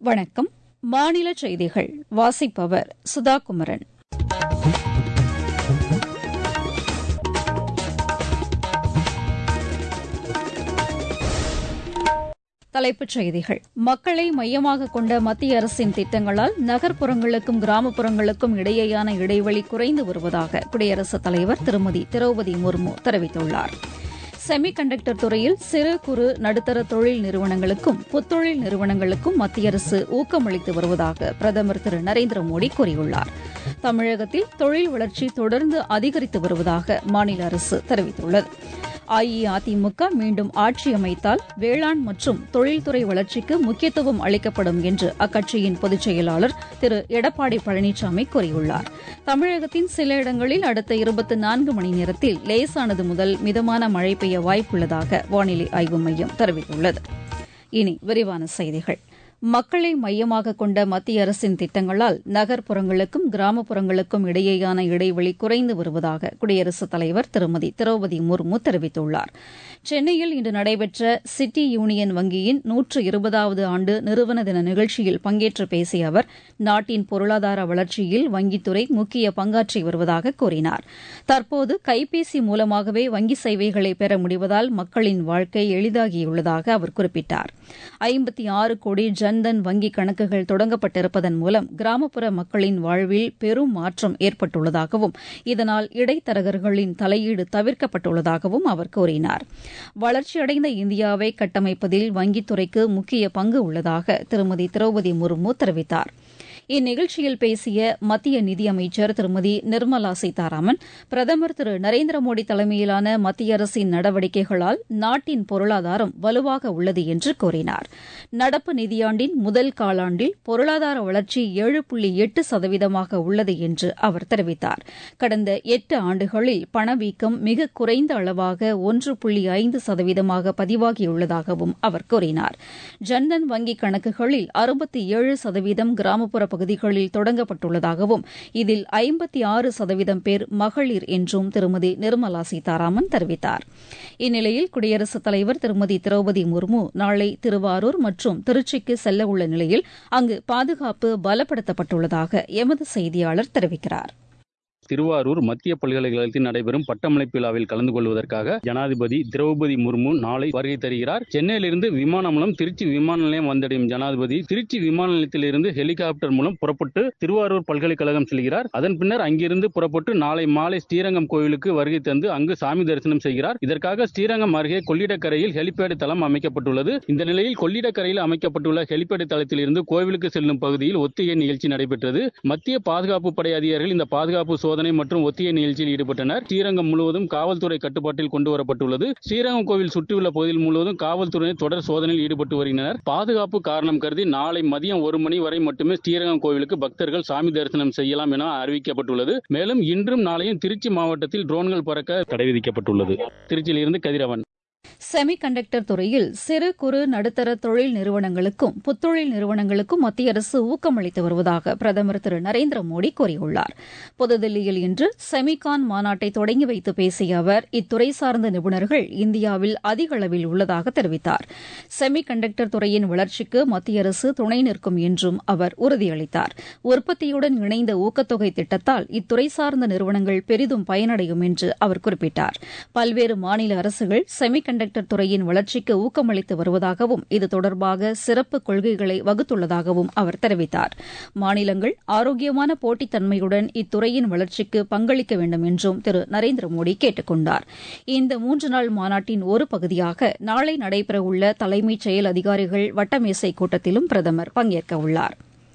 வணக்கம் மாநில செய்திகள் வாசிப்பவர் சுதா குமரன் தலைப்புச் செய்திகள் மக்களை மையமாக கொண்ட மத்திய அரசின் திட்டங்களால் நகர்ப்புறங்களுக்கும் கிராமப்புறங்களுக்கும் இடையேயான இடைவெளி குறைந்து வருவதாக குடியரசுத் தலைவர் திருமதி திரௌபதி முர்மு தெரிவித்துள்ளார் செமி கண்டக்டர் துறையில் சிறு குறு நடுத்தர தொழில் நிறுவனங்களுக்கும் புத்தொழில் நிறுவனங்களுக்கும் மத்திய அரசு ஊக்கமளித்து வருவதாக பிரதமர் திரு நரேந்திர மோடி கூறியுள்ளார் தமிழகத்தில் தொழில் வளர்ச்சி தொடர்ந்து அதிகரித்து வருவதாக மாநில அரசு தெரிவித்துள்ளது அஇஅதிமுக மீண்டும் ஆட்சி அமைத்தால் வேளாண் மற்றும் தொழில்துறை வளர்ச்சிக்கு முக்கியத்துவம் அளிக்கப்படும் என்று அக்கட்சியின் பொதுச் செயலாளர் திரு எடப்பாடி பழனிசாமி கூறியுள்ளார் தமிழகத்தின் சில இடங்களில் அடுத்த இருபத்தி நான்கு மணி நேரத்தில் லேசானது முதல் மிதமான மழை பெய்ய வாய்ப்புள்ளதாக வானிலை ஆய்வு மையம் தெரிவித்துள்ளது இனி விரிவான செய்திகள் மக்களை மையமாக கொண்ட மத்திய அரசின் திட்டங்களால் நகர்ப்புறங்களுக்கும் கிராமப்புறங்களுக்கும் இடையேயான இடைவெளி குறைந்து வருவதாக குடியரசுத் தலைவர் திருமதி திரௌபதி முர்மு தெரிவித்துள்ளார் சென்னையில் இன்று நடைபெற்ற சிட்டி யூனியன் வங்கியின் நூற்று இருபதாவது ஆண்டு நிறுவன தின நிகழ்ச்சியில் பங்கேற்று பேசிய அவர் நாட்டின் பொருளாதார வளர்ச்சியில் வங்கித்துறை முக்கிய பங்காற்றி வருவதாக கூறினார் தற்போது கைபேசி மூலமாகவே வங்கி சேவைகளை பெற முடிவதால் மக்களின் வாழ்க்கை எளிதாகியுள்ளதாக அவர் குறிப்பிட்டார் ஐம்பத்தி ஆறு கோடி ஜன்தன் வங்கி கணக்குகள் தொடங்கப்பட்டிருப்பதன் மூலம் கிராமப்புற மக்களின் வாழ்வில் பெரும் மாற்றம் ஏற்பட்டுள்ளதாகவும் இதனால் இடைத்தரகர்களின் தலையீடு தவிர்க்கப்பட்டுள்ளதாகவும் அவர் கூறினார் வளர்ச்சியடைந்த இந்தியாவை கட்டமைப்பதில் வங்கித்துறைக்கு முக்கிய பங்கு உள்ளதாக திருமதி திரௌபதி முர்மு தெரிவித்தார் இந்நிகழ்ச்சியில் பேசிய மத்திய நிதியமைச்சர் திருமதி நிர்மலா சீதாராமன் பிரதமர் திரு நரேந்திர மோடி தலைமையிலான மத்திய அரசின் நடவடிக்கைகளால் நாட்டின் பொருளாதாரம் வலுவாக உள்ளது என்று கூறினார் நடப்பு நிதியாண்டின் முதல் காலாண்டில் பொருளாதார வளர்ச்சி ஏழு புள்ளி எட்டு சதவீதமாக உள்ளது என்று அவர் தெரிவித்தார் கடந்த எட்டு ஆண்டுகளில் பணவீக்கம் மிக குறைந்த அளவாக ஒன்று புள்ளி ஐந்து சதவீதமாக பதிவாகியுள்ளதாகவும் அவர் கூறினார் ஜன்தன் வங்கி கணக்குகளில் அறுபத்தி ஏழு சதவீதம் கிராமப்புற பகுதிகளில் தொடங்கப்பட்டுள்ளதாகவும் இதில் ஐம்பத்தி ஆறு சதவீதம் பேர் மகளிர் என்றும் திருமதி நிர்மலா சீதாராமன் தெரிவித்தார் இந்நிலையில் குடியரசுத் தலைவர் திருமதி திரௌபதி முர்மு நாளை திருவாரூர் மற்றும் திருச்சிக்கு செல்ல உள்ள நிலையில் அங்கு பாதுகாப்பு பலப்படுத்தப்பட்டுள்ளதாக எமது செய்தியாளர் தெரிவிக்கிறார் திருவாரூர் மத்திய பல்கலைக்கழகத்தில் நடைபெறும் பட்டமளிப்பு விழாவில் கலந்து கொள்வதற்காக ஜனாதிபதி திரௌபதி முர்மு நாளை வருகை தருகிறார் சென்னையிலிருந்து விமானம் மூலம் திருச்சி விமான நிலையம் வந்தடையும் ஜனாதிபதி திருச்சி விமான நிலையத்திலிருந்து ஹெலிகாப்டர் மூலம் புறப்பட்டு திருவாரூர் பல்கலைக்கழகம் செல்கிறார் அதன் பின்னர் அங்கிருந்து புறப்பட்டு நாளை மாலை ஸ்ரீரங்கம் கோவிலுக்கு வருகை தந்து அங்கு சாமி தரிசனம் செய்கிறார் இதற்காக ஸ்ரீரங்கம் அருகே கொள்ளிடக்கரையில் ஹெலிபேடு தளம் அமைக்கப்பட்டுள்ளது இந்த நிலையில் கொள்ளிடக்கரையில் அமைக்கப்பட்டுள்ள ஹெலிபேடு தளத்தில் இருந்து கோவிலுக்கு செல்லும் பகுதியில் ஒத்திகை நிகழ்ச்சி நடைபெற்றது மத்திய பாதுகாப்பு படை அதிகாரிகள் இந்த பாதுகாப்பு சோதனை சோதனை மற்றும் ஒத்திகை நிகழ்ச்சியில் ஈடுபட்டனர் ஸ்ரீரங்கம் முழுவதும் காவல்துறை கட்டுப்பாட்டில் கொண்டு வரப்பட்டுள்ளது ஸ்ரீரங்கம் கோவில் சுற்றியுள்ள பகுதியில் முழுவதும் காவல்துறையினர் தொடர் சோதனையில் ஈடுபட்டு வருகின்றனர் பாதுகாப்பு காரணம் கருதி நாளை மதியம் ஒரு மணி வரை மட்டுமே ஸ்ரீரங்கம் கோவிலுக்கு பக்தர்கள் சாமி தரிசனம் செய்யலாம் என அறிவிக்கப்பட்டுள்ளது மேலும் இன்றும் நாளையும் திருச்சி மாவட்டத்தில் ட்ரோன்கள் பறக்க தடை விதிக்கப்பட்டுள்ளது திருச்சியில் இருந்து கதிரவன் செமி கண்டக்டர் துறையில் சிறு குறு நடுத்தர தொழில் நிறுவனங்களுக்கும் புத்தொழில் நிறுவனங்களுக்கும் மத்திய அரசு ஊக்கமளித்து வருவதாக பிரதமர் திரு நரேந்திர மோடி கூறியுள்ளார் புதுதில்லியில் இன்று செமிகான் மாநாட்டை தொடங்கி வைத்து பேசிய அவர் இத்துறை சார்ந்த நிபுணர்கள் இந்தியாவில் அதிக அளவில் உள்ளதாக தெரிவித்தார் செமி கண்டக்டர் துறையின் வளர்ச்சிக்கு மத்திய அரசு துணை நிற்கும் என்றும் அவர் உறுதியளித்தார் உற்பத்தியுடன் இணைந்த ஊக்கத்தொகை திட்டத்தால் இத்துறை சார்ந்த நிறுவனங்கள் பெரிதும் பயனடையும் என்று அவர் குறிப்பிட்டார் பல்வேறு மாநில அரசுகள் செமி கண்டக்டர் துறையின் வளர்ச்சிக்கு ஊக்கமளித்து வருவதாகவும் இது தொடர்பாக சிறப்பு கொள்கைகளை வகுத்துள்ளதாகவும் அவர் தெரிவித்தார் மாநிலங்கள் ஆரோக்கியமான போட்டித்தன்மையுடன் இத்துறையின் வளர்ச்சிக்கு பங்களிக்க வேண்டும் என்றும் திரு நரேந்திர மோடி கேட்டுக் கொண்டார் இந்த மூன்று நாள் மாநாட்டின் ஒரு பகுதியாக நாளை நடைபெறவுள்ள தலைமைச் செயல் அதிகாரிகள் வட்டமேசை கூட்டத்திலும் பிரதமர் பங்கேற்க உள்ளார்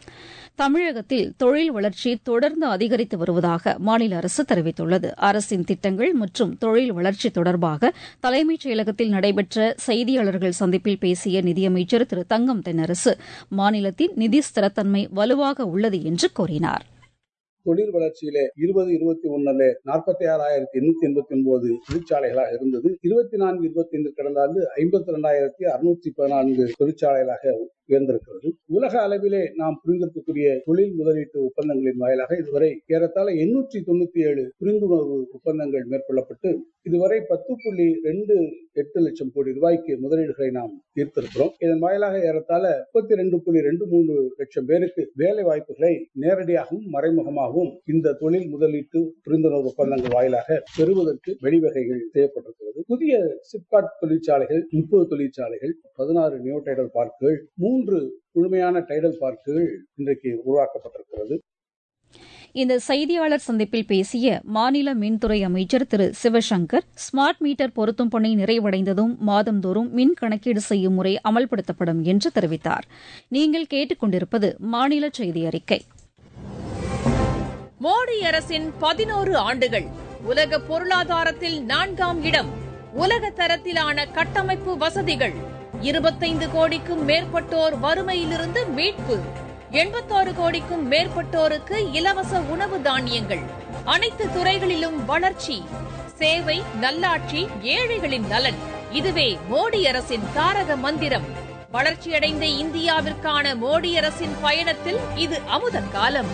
தமிழகத்தில் தொழில் வளர்ச்சி தொடர்ந்து அதிகரித்து வருவதாக மாநில அரசு தெரிவித்துள்ளது அரசின் திட்டங்கள் மற்றும் தொழில் வளர்ச்சி தொடர்பாக தலைமைச் செயலகத்தில் நடைபெற்ற செய்தியாளர்கள் சந்திப்பில் பேசிய நிதியமைச்சர் திரு தங்கம் தென்னரசு மாநிலத்தின் நிதி ஸ்திரத்தன்மை வலுவாக உள்ளது என்று கூறினார் தொழில் வளர்ச்சியில இருபது இருபத்தி ஒண்ணுல நாற்பத்தி ஆறாயிரத்தி எண்ணூத்தி எண்பத்தி ஒன்பது தொழிற்சாலைகளாக இருந்தது இருபத்தி நான்கு இருபத்தி ஐந்து கடந்த ஆண்டு ஐம்பத்தி ரெண்டாயிரத்தி அறுநூத்தி பதினான்கு தொழிற்சாலைகளாக உயர்ந்திருக்கிறது உலக அளவிலே நாம் புரிந்திருக்கக்கூடிய தொழில் முதலீட்டு ஒப்பந்தங்களின் வாயிலாக இதுவரை ஏறத்தாழ எண்ணூற்றி தொண்ணூத்தி ஏழு புரிந்துணர்வு ஒப்பந்தங்கள் மேற்கொள்ளப்பட்டு இதுவரை பத்து புள்ளி ரெண்டு எட்டு லட்சம் கோடி ரூபாய்க்கு முதலீடுகளை நாம் தீர்த்திருக்கிறோம் இதன் வாயிலாக ஏறத்தாழ முப்பத்தி ரெண்டு புள்ளி ரெண்டு மூன்று லட்சம் பேருக்கு வேலை வாய்ப்புகளை நேரடியாகவும் மறைமுகமாகவும் இந்த தொழில் முதலீட்டு புரிந்துணர்வு ஒப்பந்தங்கள் வாயிலாக பெறுவதற்கு வழிவகைகள் செய்யப்பட்டிருக்கிறது புதிய சிப்காட் தொழிற்சாலைகள் முப்பது தொழிற்சாலைகள் பதினாறு நியூ டைடல் பார்க்குகள் மூன்று முழுமையான டைடல் பார்க்குகள் இன்றைக்கு உருவாக்கப்பட்டிருக்கிறது இந்த செய்தியாளர் சந்திப்பில் பேசிய மாநில மின்துறை அமைச்சர் திரு சிவசங்கர் ஸ்மார்ட் மீட்டர் பொருத்தும் பணி நிறைவடைந்ததும் மாதந்தோறும் மின் கணக்கீடு செய்யும் முறை அமல்படுத்தப்படும் என்று தெரிவித்தார் நீங்கள் கேட்டுக் கொண்டிருப்பது மாநில செய்தி அறிக்கை மோடி அரசின் பதினோரு ஆண்டுகள் உலக பொருளாதாரத்தில் நான்காம் இடம் உலக தரத்திலான கட்டமைப்பு வசதிகள் இருபத்தைந்து கோடிக்கும் மேற்பட்டோர் வறுமையிலிருந்து மீட்பு எண்பத்தாறு கோடிக்கும் மேற்பட்டோருக்கு இலவச உணவு தானியங்கள் அனைத்து துறைகளிலும் வளர்ச்சி சேவை நல்லாட்சி ஏழைகளின் நலன் இதுவே மோடி அரசின் தாரக மந்திரம் வளர்ச்சியடைந்த இந்தியாவிற்கான மோடி அரசின் பயணத்தில் இது அமுத காலம்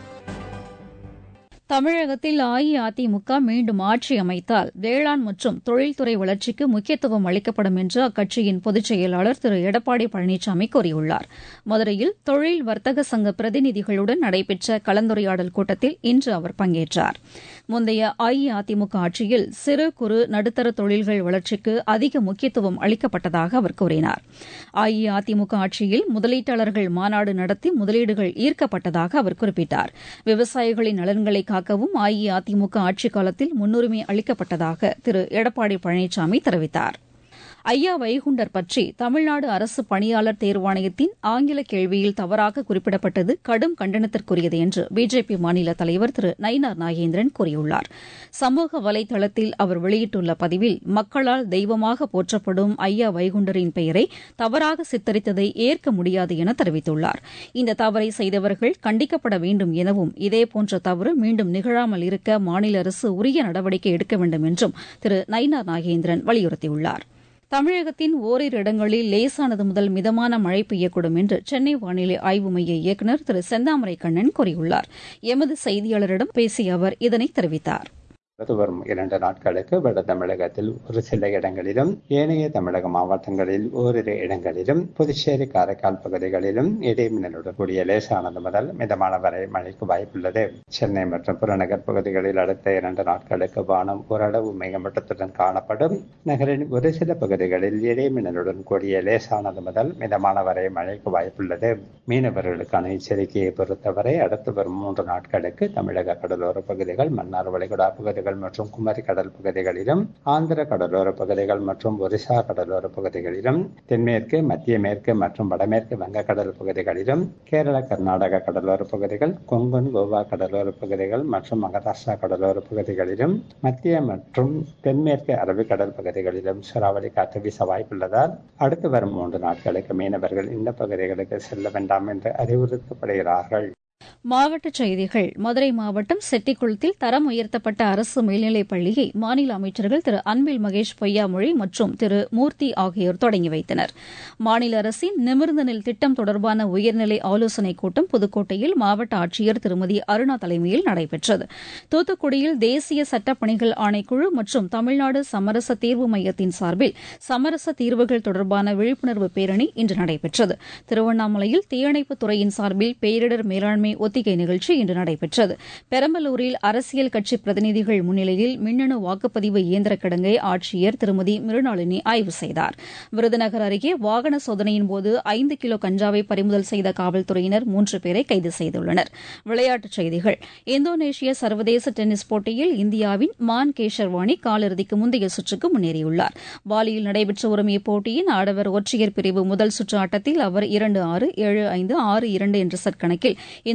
தமிழகத்தில் அஇஅதிமுக மீண்டும் ஆட்சி அமைத்தால் வேளாண் மற்றும் தொழில்துறை வளர்ச்சிக்கு முக்கியத்துவம் அளிக்கப்படும் என்று அக்கட்சியின் பொதுச் செயலாளர் திரு எடப்பாடி பழனிசாமி கூறியுள்ளார் மதுரையில் தொழில் வர்த்தக சங்க பிரதிநிதிகளுடன் நடைபெற்ற கலந்துரையாடல் கூட்டத்தில் இன்று அவர் பங்கேற்றார் முந்தைய அஇஅதிமுக ஆட்சியில் சிறு குறு நடுத்தர தொழில்கள் வளர்ச்சிக்கு அதிக முக்கியத்துவம் அளிக்கப்பட்டதாக அவர் கூறினார் அஇஅதிமுக ஆட்சியில் முதலீட்டாளர்கள் மாநாடு நடத்தி முதலீடுகள் ஈர்க்கப்பட்டதாக அவர் குறிப்பிட்டார் விவசாயிகளின் நலன்களை காக்கவும் அஇஅதிமுக ஆட்சிக் காலத்தில் முன்னுரிமை அளிக்கப்பட்டதாக திரு எடப்பாடி பழனிசாமி தெரிவித்தார் ஐயா வைகுண்டர் பற்றி தமிழ்நாடு அரசு பணியாளர் தேர்வாணையத்தின் ஆங்கில கேள்வியில் தவறாக குறிப்பிடப்பட்டது கடும் கண்டனத்திற்குரியது என்று பிஜேபி மாநில தலைவர் திரு நயினார் நாகேந்திரன் கூறியுள்ளார் சமூக வலைதளத்தில் அவர் வெளியிட்டுள்ள பதிவில் மக்களால் தெய்வமாக போற்றப்படும் ஐயா வைகுண்டரின் பெயரை தவறாக சித்தரித்ததை ஏற்க முடியாது என தெரிவித்துள்ளார் இந்த தவறை செய்தவர்கள் கண்டிக்கப்பட வேண்டும் எனவும் இதேபோன்ற தவறு மீண்டும் நிகழாமல் இருக்க மாநில அரசு உரிய நடவடிக்கை எடுக்க வேண்டும் என்றும் திரு நயினார் நாகேந்திரன் வலியுறுத்தியுள்ளார் தமிழகத்தின் ஓரிரு இடங்களில் லேசானது முதல் மிதமான மழை பெய்யக்கூடும் என்று சென்னை வானிலை ஆய்வு மைய இயக்குநர் திரு செந்தாமரை கண்ணன் கூறியுள்ளார் எமது செய்தியாளரிடம் பேசிய அவர் இதனை தெரிவித்தார் அடுத்து வரும் இரண்டு நாட்களுக்கு வட தமிழகத்தில் ஒரு சில இடங்களிலும் ஏனைய தமிழக மாவட்டங்களில் ஓரிரு இடங்களிலும் புதுச்சேரி காரைக்கால் பகுதிகளிலும் இடைமின்னலுடன் கூடிய லேசானது முதல் மிதமான வரை மழைக்கு வாய்ப்புள்ளது சென்னை மற்றும் புறநகர் பகுதிகளில் அடுத்த இரண்டு நாட்களுக்கு வானம் ஓரளவு மேகமூட்டத்துடன் காணப்படும் நகரின் ஒரு சில பகுதிகளில் இடைமின்னலுடன் கூடிய லேசானது முதல் மிதமான வரை மழைக்கு வாய்ப்புள்ளது மீனவர்களுக்கான எச்சரிக்கையை பொறுத்தவரை அடுத்து வரும் மூன்று நாட்களுக்கு தமிழக கடலோர பகுதிகள் மன்னார் வளைகுடா பகுதிகள் பகுதிகள் மற்றும் குமரி கடல் பகுதிகளிலும் ஆந்திர கடலோர பகுதிகள் மற்றும் ஒரிசா கடலோர பகுதிகளிலும் தென்மேற்கு மத்திய மேற்கு மற்றும் வடமேற்கு வங்கக்கடல் பகுதிகளிலும் கேரள கர்நாடக கடலோர பகுதிகள் கொங்கன் கோவா கடலோர பகுதிகள் மற்றும் மகாராஷ்டிரா கடலோர பகுதிகளிலும் மத்திய மற்றும் தென்மேற்கு அரபிக்கடல் பகுதிகளிலும் சூறாவளி காற்று வீச வாய்ப்புள்ளதால் அடுத்து வரும் மூன்று நாட்களுக்கு மீனவர்கள் இந்த பகுதிகளுக்கு செல்ல வேண்டாம் என்று அறிவுறுத்தப்படுகிறார்கள் மாவட்டச் செய்திகள் மதுரை மாவட்டம் செட்டிக்குளத்தில் தரம் உயர்த்தப்பட்ட அரசு மேல்நிலைப் பள்ளியை மாநில அமைச்சர்கள் திரு அன்பில் மகேஷ் பொய்யாமொழி மற்றும் திரு மூர்த்தி ஆகியோர் தொடங்கி வைத்தனர் மாநில அரசின் நிமிர்ந்த நெல் திட்டம் தொடர்பான உயர்நிலை ஆலோசனைக் கூட்டம் புதுக்கோட்டையில் மாவட்ட ஆட்சியர் திருமதி அருணா தலைமையில் நடைபெற்றது தூத்துக்குடியில் தேசிய சட்டப்பணிகள் ஆணைக்குழு மற்றும் தமிழ்நாடு சமரச தீர்வு மையத்தின் சார்பில் சமரச தீர்வுகள் தொடர்பான விழிப்புணர்வு பேரணி இன்று நடைபெற்றது திருவண்ணாமலையில் தீயணைப்புத் துறையின் சார்பில் பேரிடர் மேலாண்மை ஒத்திகை நிகழ்ச்சி இன்று நடைபெற்றது பெரம்பலூரில் அரசியல் கட்சி பிரதிநிதிகள் முன்னிலையில் மின்னணு வாக்குப்பதிவு இயந்திர கிடங்கை ஆட்சியர் திருமதி மிருணாளினி ஆய்வு செய்தார் விருதுநகர் அருகே வாகன சோதனையின்போது ஐந்து கிலோ கஞ்சாவை பறிமுதல் செய்த காவல்துறையினர் மூன்று பேரை கைது செய்துள்ளனர் விளையாட்டுச் செய்திகள் இந்தோனேஷிய சர்வதேச டென்னிஸ் போட்டியில் இந்தியாவின் மான் கேஷர்வாணி காலிறுதிக்கு முந்தைய சுற்றுக்கு முன்னேறியுள்ளார் பாலியில் நடைபெற்று வரும் இப்போட்டியின் ஆடவர் ஒற்றையர் பிரிவு முதல் சுற்று ஆட்டத்தில் அவர் இரண்டு ஆறு ஏழு ஐந்து ஆறு இரண்டு என்ற செட் கணக்கில்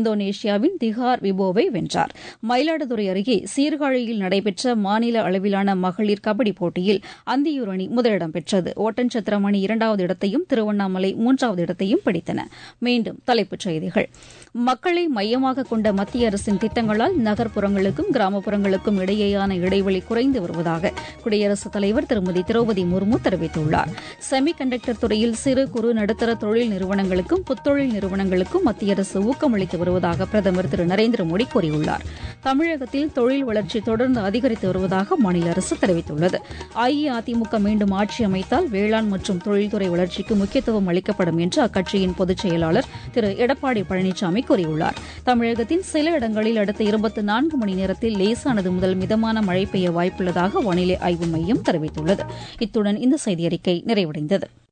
இந்தோனேஷியாவின் திகார் விபோவை வென்றார் மயிலாடுதுறை அருகே சீர்காழியில் நடைபெற்ற மாநில அளவிலான மகளிர் கபடி போட்டியில் அந்தியூர் அணி முதலிடம் பெற்றது ஓட்டன்சத்திரம் அணி இரண்டாவது இடத்தையும் திருவண்ணாமலை மூன்றாவது இடத்தையும் பிடித்தன மீண்டும் தலைப்புச் செய்திகள் மக்களை மையமாக கொண்ட மத்திய அரசின் திட்டங்களால் நகர்ப்புறங்களுக்கும் கிராமப்புறங்களுக்கும் இடையேயான இடைவெளி குறைந்து வருவதாக குடியரசுத் தலைவர் திருமதி திரௌபதி முர்மு தெரிவித்துள்ளார் செமி கண்டக்டர் துறையில் சிறு குறு நடுத்தர தொழில் நிறுவனங்களுக்கும் புத்தொழில் நிறுவனங்களுக்கும் மத்திய அரசு ஊக்கமளித்து வருவதாக பிரதமர் திரு நரேந்திர மோடி கூறியுள்ளார் தமிழகத்தில் தொழில் வளர்ச்சி தொடர்ந்து அதிகரித்து வருவதாக மாநில அரசு தெரிவித்துள்ளது அஇஅதிமுக மீண்டும் ஆட்சி அமைத்தால் வேளாண் மற்றும் தொழில்துறை வளர்ச்சிக்கு முக்கியத்துவம் அளிக்கப்படும் என்று அக்கட்சியின் பொதுச் செயலாளர் திரு எடப்பாடி பழனிசாமி கூறியுள்ளார் தமிழகத்தின் சில இடங்களில் அடுத்த இருபத்தி நான்கு மணி நேரத்தில் லேசானது முதல் மிதமான மழை பெய்ய வாய்ப்புள்ளதாக வானிலை ஆய்வு மையம் தெரிவித்துள்ளது இத்துடன் இந்த செய்தியறிக்கை நிறைவடைந்தது